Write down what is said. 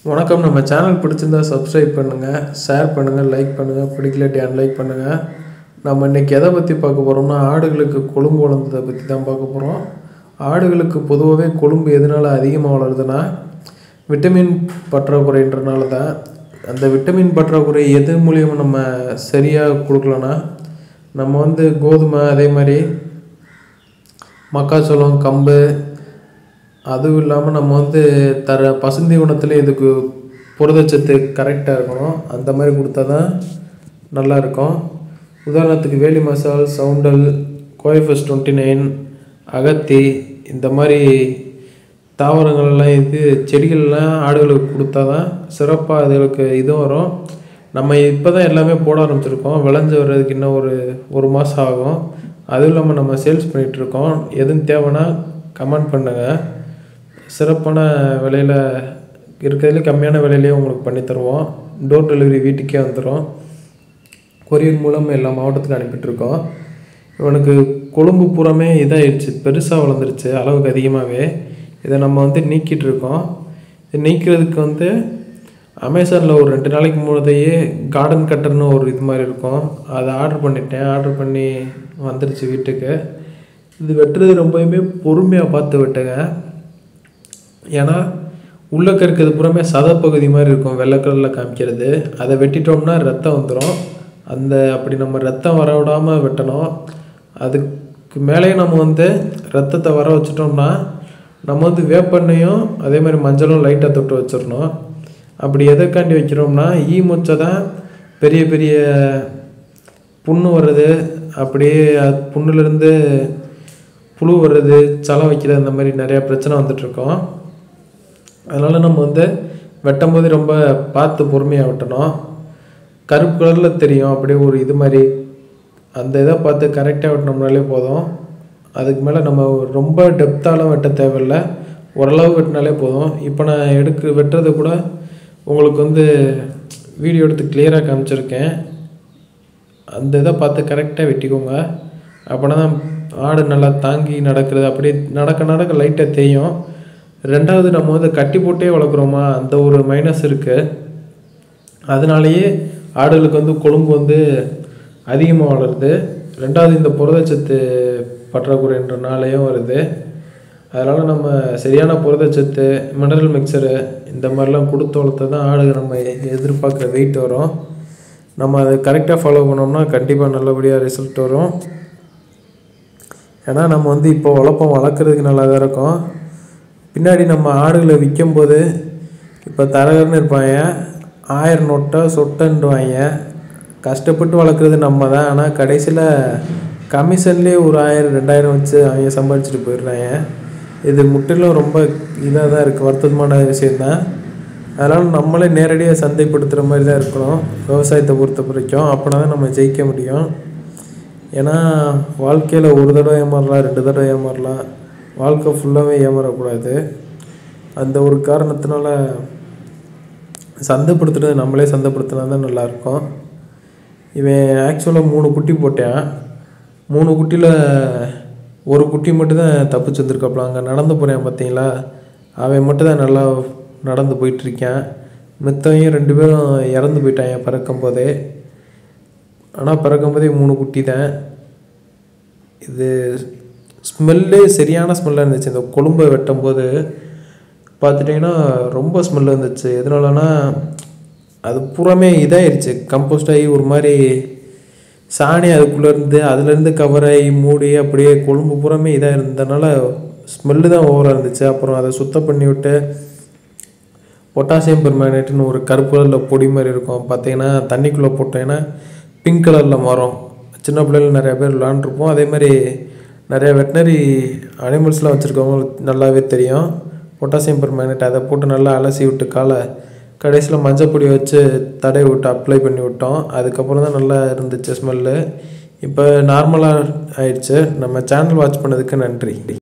வணக்கம் நம்ம சேனல் பிடிச்சிருந்தா சப்ஸ்கிரைப் பண்ணுங்கள் ஷேர் பண்ணுங்கள் லைக் பண்ணுங்கள் பிடிக்கலாட்டி அன்லைக் பண்ணுங்கள் நம்ம இன்றைக்கி எதை பற்றி பார்க்க போகிறோம்னா ஆடுகளுக்கு கொழும்பு வளர்ந்ததை பற்றி தான் பார்க்க போகிறோம் ஆடுகளுக்கு பொதுவாகவே கொழும்பு எதனால் அதிகமாக வளருதுன்னா விட்டமின் பற்றாக்குறைன்றனால தான் அந்த விட்டமின் பற்றாக்குறை எது மூலியமாக நம்ம சரியாக கொடுக்கலன்னா நம்ம வந்து கோதுமை அதே மாதிரி மக்காச்சோளம் கம்பு அதுவும் இல்லாமல் நம்ம வந்து தர பசுந்தீவனத்தில் இதுக்கு புரதச்சத்து கரெக்டாக இருக்கணும் அந்த மாதிரி கொடுத்தா தான் நல்லா இருக்கும் உதாரணத்துக்கு வேலி மசால் சவுண்டல் கோயஃபஸ் டுவெண்ட்டி நைன் அகத்தி இந்த மாதிரி தாவரங்கள்லாம் இது செடிகள்லாம் ஆடுகளுக்கு கொடுத்தா தான் சிறப்பாக அதுகளுக்கு இது வரும் நம்ம இப்போ தான் எல்லாமே போட ஆரம்பிச்சிருக்கோம் விளைஞ்சு வர்றதுக்கு இன்னும் ஒரு ஒரு மாதம் ஆகும் அதுவும் இல்லாமல் நம்ம சேல்ஸ் பண்ணிகிட்ருக்கோம் எதுவும் தேவைன்னா கமெண்ட் பண்ணுங்கள் சிறப்பான விலையில் இருக்கிறதுல கம்மியான விலையிலேயே உங்களுக்கு பண்ணி தருவோம் டோர் டெலிவரி வீட்டுக்கே வந்துடும் கொரியர் மூலம் எல்லா மாவட்டத்துக்கும் அனுப்பிட்டுருக்கோம் இவனுக்கு கொழும்பு பூராமே இதாகிடுச்சு பெருசாக வளர்ந்துருச்சு அளவுக்கு அதிகமாகவே இதை நம்ம வந்து நீக்கிட்டு இருக்கோம் இது நீக்கிறதுக்கு வந்து அமேசானில் ஒரு ரெண்டு நாளைக்கு முன்னதையே கார்டன் கட்டர்னு ஒரு இது மாதிரி இருக்கும் அதை ஆர்டர் பண்ணிட்டேன் ஆர்டர் பண்ணி வந்துடுச்சு வீட்டுக்கு இது வெட்டுறது ரொம்பவுமே பொறுமையாக பார்த்து வெட்டுங்க ஏன்னா உள்ளக்க இருக்கிறது புறமே சதப்பகுதி மாதிரி இருக்கும் வெள்ளை கலரில் காமிக்கிறது அதை வெட்டிட்டோம்னா ரத்தம் வந்துடும் அந்த அப்படி நம்ம ரத்தம் வர விடாமல் வெட்டணும் அதுக்கு மேலேயும் நம்ம வந்து ரத்தத்தை வர வச்சிட்டோம்னா நம்ம வந்து வேப்பெண்ணையும் அதே மாதிரி மஞ்சளும் லைட்டாக தொட்டு வச்சிடணும் அப்படி எதற்காண்டி வைக்கிறோம்னா ஈ முச்சை தான் பெரிய பெரிய புண்ணு வர்றது அப்படியே அது புண்ணுலேருந்து புழு வர்றது சலம் வைக்கிறது அந்த மாதிரி நிறையா பிரச்சனை வந்துட்டுருக்கோம் அதனால் நம்ம வந்து வெட்டும் போது ரொம்ப பார்த்து பொறுமையாக வெட்டணும் கருப்பு கலரில் தெரியும் அப்படியே ஒரு இது மாதிரி அந்த இதை பார்த்து கரெக்டாக வெட்டினோம்னாலே போதும் அதுக்கு மேலே நம்ம ரொம்ப டெப்த்தாலாம் வெட்ட தேவையில்லை ஓரளவு வெட்டினாலே போதும் இப்போ நான் எடுக்க வெட்டுறது கூட உங்களுக்கு வந்து வீடியோ எடுத்து கிளியராக காமிச்சிருக்கேன் அந்த இதை பார்த்து கரெக்டாக வெட்டிக்கோங்க அப்போனா தான் ஆடு நல்லா தாங்கி நடக்கிறது அப்படியே நடக்க நடக்க லைட்டாக தேயும் ரெண்டாவது நம்ம வந்து கட்டி போட்டே வளர்க்குறோமா அந்த ஒரு மைனஸ் இருக்குது அதனாலேயே ஆடுகளுக்கு வந்து கொழும்பு வந்து அதிகமாக வளருது ரெண்டாவது இந்த புரதச்சத்து பற்றாக்குறைன்றனாலேயும் வருது அதனால் நம்ம சரியான புரதச்சத்து மினரல் மிக்சரு இந்த மாதிரிலாம் கொடுத்து வளர்த்தா தான் ஆடு நம்ம எதிர்பார்க்குற வெயிட் வரும் நம்ம அதை கரெக்டாக ஃபாலோ பண்ணோம்னா கண்டிப்பாக நல்லபடியாக ரிசல்ட் வரும் ஏன்னா நம்ம வந்து இப்போ வளர்ப்போம் வளர்க்குறதுக்கு நல்லா தான் இருக்கும் பின்னாடி நம்ம ஆடுகளை விற்கும்போது இப்போ தரகர்னு இருப்பாங்க ஆயிரம் நொட்டை சொட்டன்றுவாங்க கஷ்டப்பட்டு வளர்க்குறது நம்ம தான் ஆனால் கடைசியில் கமிஷன்லேயே ஒரு ஆயிரம் ரெண்டாயிரம் வச்சு அவங்க சம்பாதிச்சுட்டு போயிடுறாங்க இது முற்றிலும் ரொம்ப இதாக தான் இருக்குது வருத்தமான விஷயந்தான் அதனால் நம்மளே நேரடியாக சந்தைப்படுத்துகிற மாதிரி தான் இருக்கணும் விவசாயத்தை பொறுத்த வரைக்கும் அப்படின்னா தான் நம்ம ஜெயிக்க முடியும் ஏன்னா வாழ்க்கையில் ஒரு தடவை ஏமாறலாம் ரெண்டு தடவை ஏமாறலாம் வாழ்க்கை ஃபுல்லாகவே ஏமாறக்கூடாது அந்த ஒரு காரணத்தினால சந்தைப்படுத்துறது நம்மளே சந்தைப்படுத்தினா தான் நல்லாயிருக்கும் இவன் ஆக்சுவலாக மூணு குட்டி போட்டேன் மூணு குட்டியில் ஒரு குட்டி மட்டும் தான் தப்பிச்சு வந்திருக்காப்புல அங்கே நடந்து போகிறேன் பார்த்தீங்களா அவன் மட்டும் தான் நல்லா நடந்து போயிட்டுருக்கேன் மித்தவையும் ரெண்டு பேரும் இறந்து போயிட்டாங்க பிறக்கும் போதே ஆனால் பிறக்கும் போதே மூணு குட்டி தான் இது ஸ்மெல்லே சரியான ஸ்மெல்லாக இருந்துச்சு இந்த கொழும்பை வெட்டும் போது பார்த்துட்டிங்கன்னா ரொம்ப ஸ்மெல் இருந்துச்சு எதனாலனா அது பூராமே இதாயிருச்சு கம்போஸ்ட் ஆகி ஒரு மாதிரி சாணி அதுக்குள்ளே இருந்து அதுலேருந்து கவர் ஆகி மூடி அப்படியே கொழும்பு பூராமே இதாக இருந்ததுனால ஸ்மெல்லு தான் ஓவராக இருந்துச்சு அப்புறம் அதை சுத்தம் பண்ணி விட்டு பொட்டாசியம் பெர்மேனேட்டுன்னு ஒரு கருப்பு கலரில் பொடி மாதிரி இருக்கும் பார்த்தீங்கன்னா தண்ணிக்குள்ளே போட்டேன்னா பிங்க் கலரில் மாறும் சின்ன பிள்ளைகள் நிறையா பேர் விளாண்டுருப்போம் அதே மாதிரி நிறைய வெட்டினரி அனிமல்ஸ்லாம் வச்சுருக்கவங்களுக்கு நல்லாவே தெரியும் பொட்டாசியம் பெர்மேனேட் அதை போட்டு நல்லா அலசி விட்டு காலை கடைசியில் மஞ்சப்பொடி வச்சு தடவி விட்டு அப்ளை பண்ணி விட்டோம் அதுக்கப்புறம் தான் நல்லா இருந்துச்சு ஸ்மெல்லு இப்போ நார்மலாக ஆயிடுச்சு நம்ம சேனல் வாட்ச் பண்ணதுக்கு நன்றி